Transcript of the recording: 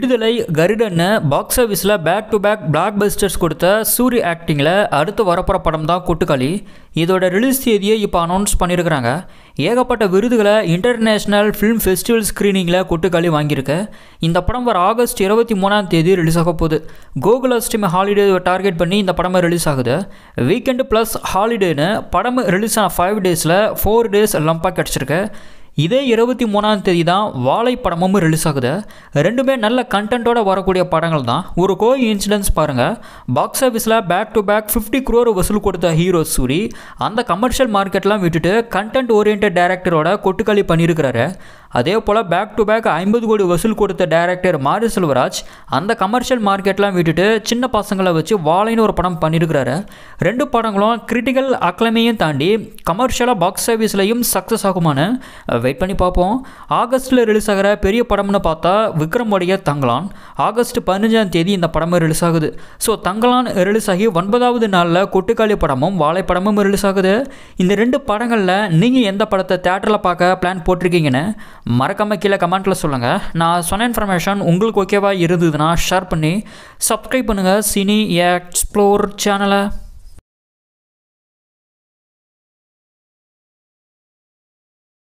விடுதலை கருடன்னு பாக்ஸ் ஆஃபீஸில் back to back blockbusters கொடுத்த சூரி ஆக்டிங்கில் அடுத்து வரப்போகிற படம் தான் கொட்டுக்காளி இதோட ரிலீஸ் தேதியை இப்போ அனௌன்ஸ் பண்ணியிருக்கிறாங்க ஏகப்பட்ட விருதுகளை இன்டர்நேஷ்னல் ஃபிலிம் ஃபெஸ்டிவல் ஸ்க்ரீனிங்கில் கொட்டுக்காளி வாங்கியிருக்கு இந்த படம் வர ஆகஸ்ட் இருபத்தி மூணாம் தேதி ரிலீஸ் ஆக போகுது கோகுல் அஷ்டமி ஹாலிடே டார்கெட் பண்ணி இந்த படம் ரிலீஸ் ஆகுது வீக்கெண்டு ப்ளஸ் ஹாலிடேன்னு படம் ரிலீஸ் ஆன ஃபைவ் டேஸில் ஃபோர் டேஸ் லம்பாக கிடச்சிருக்கு இதே இருபத்தி மூணாம் தேதி தான் வாழை படமும் ரிலீஸ் ஆகுது ரெண்டுமே நல்ல கண்டென்ட்டோட வரக்கூடிய படங்கள் தான் ஒரு கோ இன்சிடென்ட்ஸ் பாருங்கள் பாக்ஸ் ஆஃபீஸில் back to back fifty crore வசூல் கொடுத்த ஹீரோ சூரி அந்த கமர்ஷியல் மார்க்கெட்லாம் விட்டுட்டு கண்டென்ட் ஓரியன்ட் டேரக்டரோட கொட்டுக்களி பண்ணியிருக்கிறாரு அதே போல் பேக் டு பேக் ஐம்பது கோடி வசூல் கொடுத்த டேரக்டர் மாரி செல்வராஜ் அந்த கமர்ஷியல் மார்க்கெட்லாம் விட்டுட்டு சின்ன பசங்களை வச்சு வாழைன்னு ஒரு படம் பண்ணியிருக்கிறாரு ரெண்டு படங்களும் கிரிட்டிக்கல் அக்லமையும் தாண்டி கமர்ஷியலாக பாக்ஸ் ஆஃபீஸ்லையும் சக்ஸஸ் ஆகுமான்னு வெயிட் பண்ணி பார்ப்போம் ஆகஸ்ட்டில் ரிலீஸ் ஆகிற பெரிய படம்னு பார்த்தா விக்ரமுடைய தங்கலான் ஆகஸ்ட் பதினஞ்சாம் தேதி இந்த படம் ரிலீஸ் ஆகுது ஸோ தங்கலான் ரிலீஸ் ஆகி ஒன்பதாவது நாளில் கொட்டுக்காளி படமும் வாழை படமும் ரிலீஸ் ஆகுது இந்த ரெண்டு படங்களில் நீங்கள் எந்த படத்தை தேட்டரில் பார்க்க பிளான் போட்டிருக்கீங்கன்னு மறக்காமல் கீழே கமெண்ட்டில் சொல்லுங்கள் நான் சொன்ன இன்ஃபர்மேஷன் உங்களுக்கு ஓகேவா இருந்ததுன்னா ஷேர் பண்ணி சப்ஸ்கிரைப் பண்ணுங்கள் சினி எக்ஸ்ப்ளோர் சேனலை